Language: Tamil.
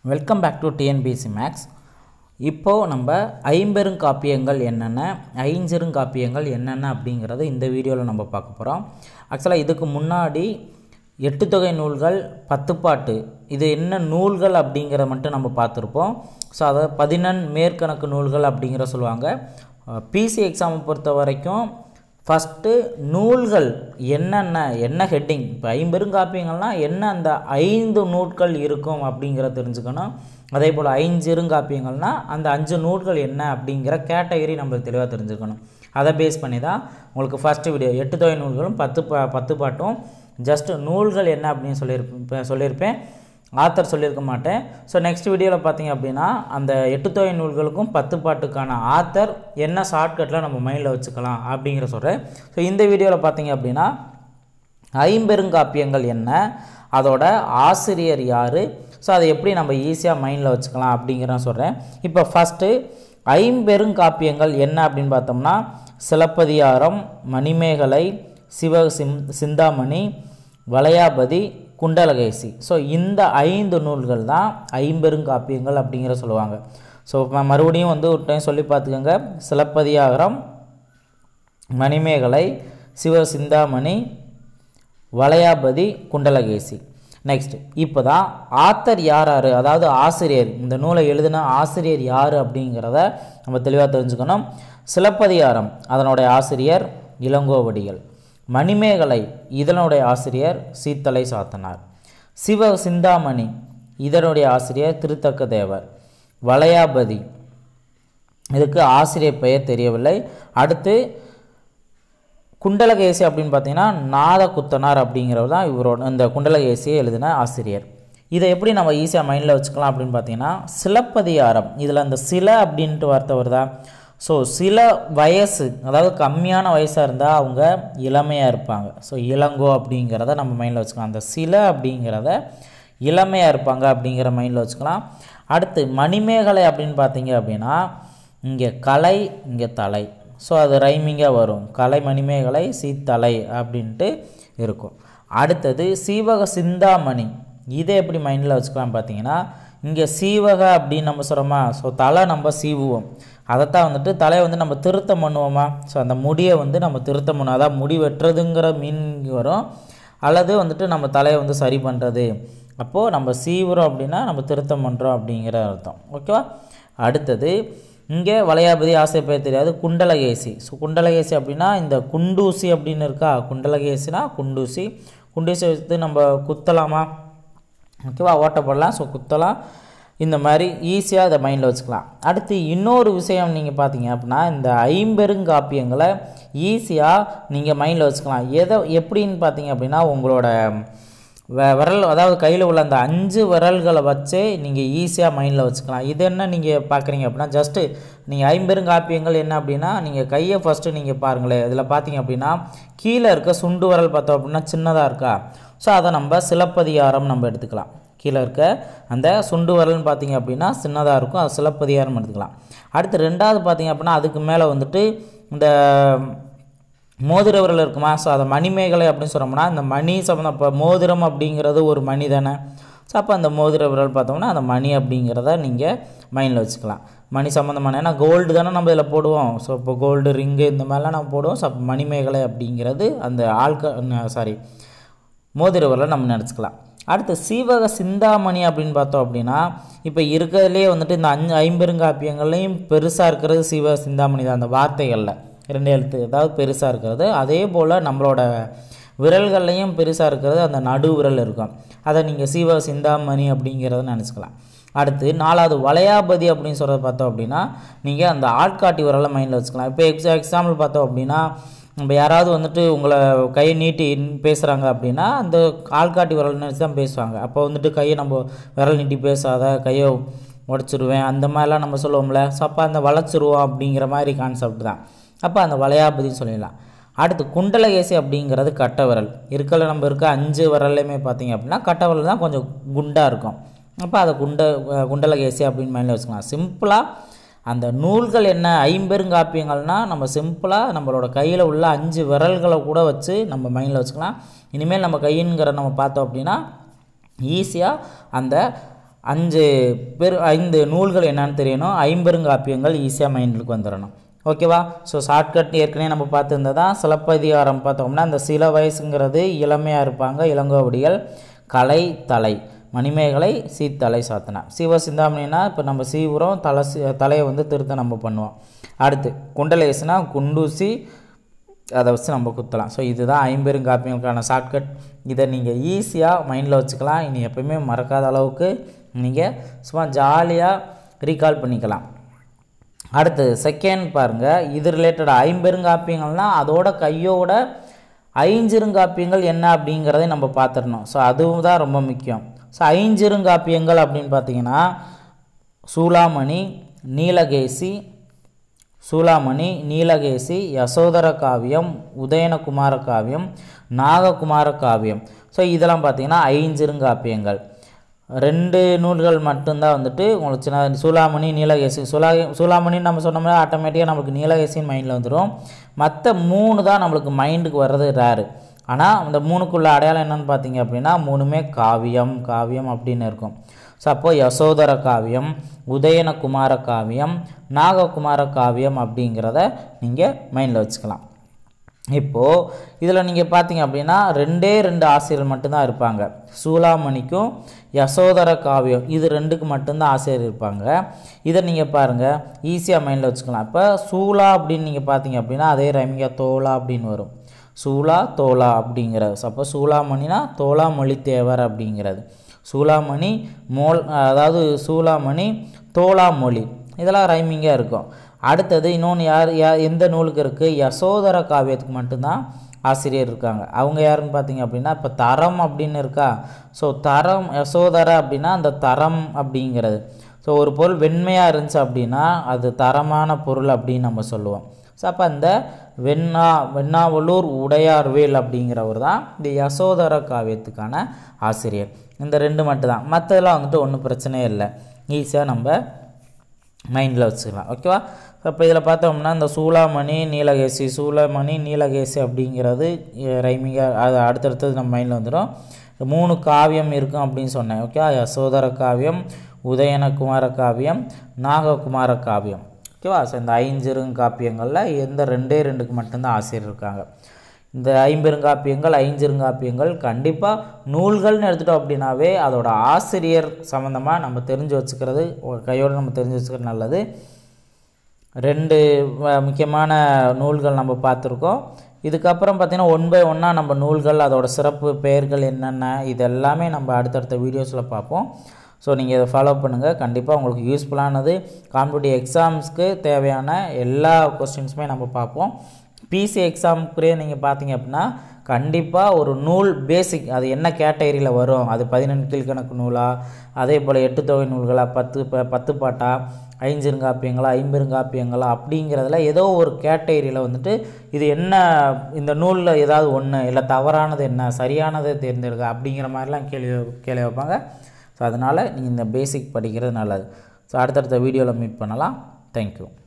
welcome back to TNPSC maths இப்போது நம்ம ஐம்பெருங்காப்பியங்கள் என்னென்ன ஐஞ்சிருங்காப்பியங்கள் என்னென்ன அப்படிங்கிறத இந்த வீடியோவில் நம்ம பார்க்க போகிறோம் ஆக்சுவலாக இதுக்கு முன்னாடி எட்டு தொகை நூல்கள் பத்துப்பாட்டு இது என்ன நூல்கள் அப்படிங்கிறத மட்டும் நம்ம பார்த்துருப்போம் ஸோ அதை பதினெண் மேற்கணக்கு நூல்கள் அப்படிங்கிற சொல்லுவாங்க பிசி எக்ஸாமை பொறுத்த வரைக்கும் ஃபஸ்ட்டு நூல்கள் என்னென்ன என்ன ஹெட்டிங் இப்போ ஐம்பெருங்காப்பியங்கள்னால் என்ன அந்த ஐந்து நூட்கள் இருக்கும் அப்படிங்கிறத தெரிஞ்சுக்கணும் அதே போல் ஐஞ்சிருங்காப்பியங்கள்னால் அந்த அஞ்சு நூல்கள் என்ன அப்படிங்கிற கேட்டகரி நம்மளுக்கு தெளிவாக தெரிஞ்சுக்கணும் அதை பேஸ் பண்ணி தான் உங்களுக்கு ஃபஸ்ட்டு வீடியோ எட்டு தொகை நூல்களும் பத்து பா பத்து பாட்டும் ஜஸ்ட்டு நூல்கள் என்ன அப்படின்னு சொல்லியிருப்பேன் சொல்லியிருப்பேன் ஆத்தர் சொல்லியிருக்க மாட்டேன் ஸோ நெக்ஸ்ட் வீடியோவில் பார்த்தீங்க அப்படின்னா அந்த எட்டு தொகை நூல்களுக்கும் பத்து பாட்டுக்கான ஆத்தர் என்ன ஷார்ட்கட்டில் நம்ம மைண்டில் வச்சுக்கலாம் அப்படிங்கிற சொல்கிறேன் ஸோ இந்த வீடியோவில் பார்த்தீங்க அப்படின்னா ஐம்பெருங்காப்பியங்கள் என்ன அதோட ஆசிரியர் யார் ஸோ அதை எப்படி நம்ம ஈஸியாக மைண்டில் வச்சுக்கலாம் அப்படிங்கிற சொல்கிறேன் இப்போ ஃபஸ்ட்டு ஐம்பெருங்காப்பியங்கள் என்ன அப்படின்னு பார்த்தோம்னா சிலப்பதிகாரம் மணிமேகலை சிவ சிம் சிந்தாமணி வளையாபதி குண்டலகேசி ஸோ இந்த ஐந்து நூல்கள் தான் ஐம்பெருங்காப்பியங்கள் அப்படிங்கிற சொல்லுவாங்க ஸோ மறுபடியும் வந்து ஒரு டைம் சொல்லி பார்த்துக்கோங்க சிலப்பதிகாரம் மணிமேகலை சிவ சிந்தாமணி வளையாபதி குண்டலகேசி நெக்ஸ்ட் இப்போ தான் ஆத்தர் யார் யார் அதாவது ஆசிரியர் இந்த நூலை எழுதின ஆசிரியர் யார் அப்படிங்கிறத நம்ம தெளிவாக தெரிஞ்சுக்கணும் சிலப்பதிகாரம் அதனுடைய ஆசிரியர் இளங்கோவடிகள் மணிமேகலை இதனுடைய ஆசிரியர் சீத்தலை சாத்தனார் சிவ சிந்தாமணி இதனுடைய ஆசிரியர் திருத்தக்க தேவர் வளையாபதி இதுக்கு ஆசிரியர் பெயர் தெரியவில்லை அடுத்து குண்டலகேசி அப்படின்னு பார்த்தீங்கன்னா நாதகுத்தனார் அப்படிங்கிறவர் தான் இவரோட இந்த குண்டலகேசியை எழுதின ஆசிரியர் இதை எப்படி நம்ம ஈஸியாக மைண்டில் வச்சுக்கலாம் அப்படின்னு பார்த்தீங்கன்னா சிலப்பதிகாரம் இதில் அந்த சில அப்படின்ட்டு வார்த்தை வருதா ஸோ சில வயசு அதாவது கம்மியான வயசாக இருந்தால் அவங்க இளமையாக இருப்பாங்க ஸோ இளங்கோ அப்படிங்கிறத நம்ம மைண்டில் வச்சுக்கலாம் அந்த சில அப்படிங்கிறத இளமையாக இருப்பாங்க அப்படிங்கிற மைண்டில் வச்சுக்கலாம் அடுத்து மணிமேகலை அப்படின்னு பார்த்தீங்க அப்படின்னா இங்கே கலை இங்கே தலை ஸோ அது ரைமிங்காக வரும் கலை மணிமேகலை சீத்தலை அப்படின்ட்டு இருக்கும் அடுத்தது சீவக சிந்தாமணி இதை எப்படி மைண்டில் வச்சுக்கலாம் பார்த்தீங்கன்னா இங்கே சீவக அப்படின்னு நம்ம சொல்கிறோமா ஸோ தலை நம்ம சீவுவோம் அதைத்தான் வந்துட்டு தலையை வந்து நம்ம திருத்தம் பண்ணுவோமா ஸோ அந்த முடியை வந்து நம்ம திருத்தம் பண்ணுவோம் அதான் முடி வெட்டுறதுங்கிற மீன் வரும் அல்லது வந்துட்டு நம்ம தலையை வந்து சரி பண்ணுறது அப்போது நம்ம சீவுறோம் அப்படின்னா நம்ம திருத்தம் பண்ணுறோம் அப்படிங்கிற அர்த்தம் ஓகேவா அடுத்தது இங்கே வளையாபதி ஆசை பேர் தெரியாது குண்டலகேசி ஸோ குண்டலகேசி அப்படின்னா இந்த குண்டூசி அப்படின்னு இருக்கா குண்டலகேசினா குண்டூசி குண்டூசி வச்சு நம்ம குத்தலாமா ஓகேவா ஓட்டப்படலாம் ஸோ குத்தலாம் இந்த மாதிரி ஈஸியாக அதை மைண்டில் வச்சுக்கலாம் அடுத்து இன்னொரு விஷயம் நீங்கள் பார்த்தீங்க அப்படின்னா இந்த ஐம்பெருங்காப்பியங்களை ஈஸியாக நீங்கள் மைண்டில் வச்சுக்கலாம் எதை எப்படின்னு பார்த்தீங்க அப்படின்னா உங்களோட விரல் அதாவது கையில் உள்ள அந்த அஞ்சு விரல்களை வச்சே நீங்கள் ஈஸியாக மைண்டில் வச்சுக்கலாம் இது என்ன நீங்கள் பார்க்குறீங்க அப்படின்னா ஜஸ்ட்டு நீங்கள் ஐம்பெருங்காப்பியங்கள் என்ன அப்படின்னா நீங்கள் கையை ஃபஸ்ட்டு நீங்கள் பாருங்களேன் இதில் பார்த்தீங்க அப்படின்னா கீழே இருக்க சுண்டு விரல் பார்த்தோம் அப்படின்னா சின்னதாக இருக்கா ஸோ அதை நம்ம சிலப்பதிகாரம் நம்ம எடுத்துக்கலாம் கீழே இருக்க அந்த சுண்டு விரல்னு பார்த்தீங்க அப்படின்னா சின்னதாக இருக்கும் அது சிலப்பதிகாரம் எடுத்துக்கலாம் அடுத்து ரெண்டாவது பார்த்தீங்க அப்படின்னா அதுக்கு மேலே வந்துட்டு இந்த மோதிர விரல் இருக்குமா ஸோ அதை மணிமேகலை அப்படின்னு சொன்னோம்னா இந்த மணி சம்மந்தம் இப்போ மோதிரம் அப்படிங்கிறது ஒரு மணி தானே ஸோ அப்போ அந்த மோதிர விரல் பார்த்தோம்னா அந்த மணி அப்படிங்கிறத நீங்கள் மைண்டில் வச்சுக்கலாம் மணி சம்மந்தமான ஏன்னா கோல்டு தானே நம்ம இதில் போடுவோம் ஸோ இப்போ கோல்டு ரிங்கு இந்த மாதிரிலாம் நம்ம போடுவோம் ஸோ அப்போ மணிமேகலை அப்படிங்கிறது அந்த ஆள்க சாரி மோதிர விரலை நம்ம நினச்சிக்கலாம் அடுத்து சீவக சிந்தாமணி அப்படின்னு பார்த்தோம் அப்படின்னா இப்போ இருக்கிறதுலே வந்துட்டு இந்த அஞ்சு ஐம்பெருங்காப்பியங்கள்லையும் பெருசாக இருக்கிறது சீவக சிந்தாமணி தான் அந்த வார்த்தைகளில் ரெண்டு எழுத்து அதாவது பெருசாக இருக்கிறது அதே போல் நம்மளோட விரல்கள்லையும் பெருசாக இருக்கிறது அந்த நடு விரல் இருக்கும் அதை நீங்கள் சீவ சிந்தாமணி அப்படிங்கிறத நினச்சிக்கலாம் அடுத்து நாலாவது வளையாபதி அப்படின்னு சொல்கிறத பார்த்தோம் அப்படின்னா நீங்கள் அந்த ஆட்காட்டி விரலை மைண்டில் வச்சுக்கலாம் இப்போ எக்ஸா எக்ஸாம்பிள் பார்த்தோம் அப்படின்னா நம்ம யாராவது வந்துட்டு உங்களை கையை நீட்டி பேசுகிறாங்க அப்படின்னா அந்த ஆள்காட்டி விரல் நினச்சி தான் பேசுவாங்க அப்போ வந்துட்டு கையை நம்ம விரல் நீட்டி பேசாத கையை உடச்சிருவேன் அந்த மாதிரிலாம் நம்ம சொல்லுவோம்ல ஸோ அப்போ அந்த வளைச்சிருவோம் அப்படிங்கிற மாதிரி கான்செப்ட் தான் அப்போ அந்த வளையாபதின்னு சொல்லிடலாம் அடுத்து குண்டலகேசி அப்படிங்கிறது கட்ட விரல் இருக்கல நம்ம இருக்க அஞ்சு விரல்லையுமே பார்த்தீங்க அப்படின்னா கட்ட விரல் தான் கொஞ்சம் குண்டாக இருக்கும் அப்போ அதை குண்ட குண்டலகேசி அப்படின்னு மைண்டில் வச்சுக்கலாம் சிம்பிளாக அந்த நூல்கள் என்ன ஐம்பெருங்காப்பியங்கள்னால் நம்ம சிம்பிளாக நம்மளோட கையில் உள்ள அஞ்சு விரல்களை கூட வச்சு நம்ம மைண்டில் வச்சுக்கலாம் இனிமேல் நம்ம கையின்கிற நம்ம பார்த்தோம் அப்படின்னா ஈஸியாக அந்த அஞ்சு பெரு ஐந்து நூல்கள் என்னன்னு தெரியணும் ஐம்பெருங்காப்பியங்கள் ஈஸியாக மைண்டுக்கு வந்துடணும் ஓகேவா ஸோ ஷார்ட்கட் ஏற்கனவே நம்ம பார்த்துருந்ததா சிலப்பதிகாரம் பார்த்தோம்னா அந்த சில வயசுங்கிறது இளமையாக இருப்பாங்க இளங்கோவடிகள் கலை தலை மணிமேகலை சீத்தலை சாத்தனா சிவ சிந்தாமணினா இப்போ நம்ம சீவுரம் தலை சி- தலையை வந்து திருத்த நம்ம பண்ணுவோம் அடுத்து குண்டலேசுனா குண்டூசி அதை வச்சு நம்ம குத்தலாம் ஸோ இதுதான் ஐம்பெருங்காப்பியங்களுக்கான ஷார்ட்கட் இதை நீங்கள் ஈஸியாக மைண்டில் வச்சுக்கலாம் இனி எப்பயுமே மறக்காத அளவுக்கு நீங்கள் சும்மா ஜாலியாக ரீகால் பண்ணிக்கலாம் அடுத்து செகண்ட் பாருங்கள் இது ரிலேட்டட் ஐம்பெருங்காப்பியங்கள்னால் அதோட கையோட ஐஞ்சிருங்காப்பியங்கள் என்ன அப்படிங்கிறதை நம்ம பார்த்துடணும் ஸோ அதுவும் தான் ரொம்ப முக்கியம் ஸோ ஐஞ்சிருங்காப்பியங்கள் அப்படின்னு பார்த்தீங்கன்னா சூளாமணி நீலகேசி சூளாமணி நீலகேசி யசோதர காவியம் உதயனகுமார காவியம் நாககுமார காவியம் ஸோ இதெல்லாம் பார்த்தீங்கன்னா ஐஞ்சிருங்காப்பியங்கள் ரெண்டு நூல்கள் மட்டும்தான் வந்துட்டு உங்களுக்கு சின்ன சூளாமணி நீலகேசி சூலா சூளாமணின்னு நம்ம சொன்னோம்னா ஆட்டோமேட்டிக்காக நம்மளுக்கு நீலகேசின்னு மைண்டில் வந்துடும் மற்ற மூணு தான் நம்மளுக்கு மைண்டுக்கு வர்றது ரேரு ஆனால் அந்த மூணுக்குள்ள அடையாளம் என்னன்னு பார்த்தீங்க அப்படின்னா மூணுமே காவியம் காவியம் அப்படின்னு இருக்கும் ஸோ அப்போ யசோதர காவியம் உதயனகுமார காவியம் நாககுமார காவியம் அப்படிங்கிறத நீங்கள் மைண்டில் வச்சுக்கலாம் இப்போது இதில் நீங்கள் பார்த்தீங்க அப்படின்னா ரெண்டே ரெண்டு ஆசிரியர் மட்டும்தான் இருப்பாங்க சூளாமணிக்கும் யசோதர காவியம் இது ரெண்டுக்கு மட்டும்தான் ஆசிரியர் இருப்பாங்க இதை நீங்கள் பாருங்கள் ஈஸியாக மைண்டில் வச்சுக்கலாம் இப்போ சூலா அப்படின்னு நீங்கள் பார்த்தீங்க அப்படின்னா அதே ரைமிங்க தோலா அப்படின்னு வரும் சூலா தோலா அப்படிங்கிறது அப்போ சூளாமணினா தோலா மொழித்தேவர் அப்படிங்கிறது சூளாமணி மோல் அதாவது சூளாமணி தோலா மொழி இதெல்லாம் ரைமிங்காக இருக்கும் அடுத்தது இன்னொன்று யார் யா எந்த நூலுக்கு இருக்குது யசோதர காவியத்துக்கு மட்டும்தான் ஆசிரியர் இருக்காங்க அவங்க யாருன்னு பார்த்தீங்க அப்படின்னா இப்போ தரம் அப்படின்னு இருக்கா ஸோ தரம் யசோதர அப்படின்னா அந்த தரம் அப்படிங்கிறது ஸோ ஒரு பொருள் வெண்மையாக இருந்துச்சு அப்படின்னா அது தரமான பொருள் அப்படின்னு நம்ம சொல்லுவோம் ஸோ அப்போ அந்த வெண்ணா வெண்ணாவலூர் உடையார்வேல் அப்படிங்கிறவர் தான் இந்த யசோதர காவியத்துக்கான ஆசிரியர் இந்த ரெண்டு மட்டும் தான் மற்றதெல்லாம் வந்துட்டு ஒன்றும் பிரச்சனையே இல்லை ஈஸியாக நம்ம மைண்டில் வச்சுக்கலாம் ஓகேவா அப்போ இதில் பார்த்தோம்னா இந்த சூளாமணி நீலகேசி சூளாமணி நீலகேசி அப்படிங்கிறது ரைமிங்காக அது அடுத்தடுத்தது நம்ம மைண்டில் வந்துடும் மூணு காவியம் இருக்கும் அப்படின்னு சொன்னேன் ஓகே யசோதர காவியம் உதயனகுமார காவியம் நாககுமார காவியம் ஓகேவா ஸோ இந்த ஐஞ்சிருங்காப்பியங்களில் எந்த ரெண்டே ரெண்டுக்கு மட்டும்தான் ஆசிரியர் இருக்காங்க இந்த ஐம்பெருங்காப்பியங்கள் ஐஞ்சிருங்காப்பியங்கள் கண்டிப்பாக நூல்கள்னு எடுத்துட்டோம் அப்படின்னாவே அதோட ஆசிரியர் சம்மந்தமாக நம்ம தெரிஞ்சு வச்சுக்கிறது ஒரு கையோடு நம்ம தெரிஞ்சு வச்சுக்கிறது நல்லது ரெண்டு வ- முக்கியமான நூல்கள் நம்ம பார்த்துருக்கோம் இதுக்கப்புறம் பார்த்திங்கன்னா ஒன் பை ஒன்னாக நம்ம நூல்கள் அதோட சிறப்பு பெயர்கள் என்னென்ன இது எல்லாமே நம்ம அடுத்தடுத்த வீடியோஸில் பார்ப்போம் ஸோ நீங்கள் இதை ஃபாலோ பண்ணுங்கள் கண்டிப்பாக உங்களுக்கு யூஸ்ஃபுல்லானது காம்படிட்டிவ் எக்ஸாம்ஸ்க்கு தேவையான எல்லா கொஸ்டின்ஸுமே நம்ம பார்ப்போம் பிசி எக்ஸாமுக்குரிய நீங்கள் பார்த்தீங்க அப்படின்னா கண்டிப்பாக ஒரு நூல் பேசிக் அது என்ன கேட்டகரியில் வரும் அது பதினெண்டு கீழ்கணக்கு நூலா அதே போல் எட்டு தொகை நூல்களா பத்து ப- பத்து பாட்டா ஐஞ்சிருங்காப்பியங்களா ஐம்பெருங்காப்பியங்களா அப்படிங்கிறதுல ஏதோ ஒரு கேட்டகரியில் வந்துட்டு இது என்ன இந்த நூலில் ஏதாவது ஒன்று இல்லை தவறானது என்ன சரியானதை தேர்ந்தெடுக்க அப்படிங்கிற மாதிரிலாம் கேள்வி கேள்வி வைப்பாங்க ஸோ அதனால் நீங்கள் இந்த பேசிக் படிக்கிறது நல்லது ஸோ அடுத்தடுத்த வீடியோவில் மீட் பண்ணலாம் தேங்க்யூ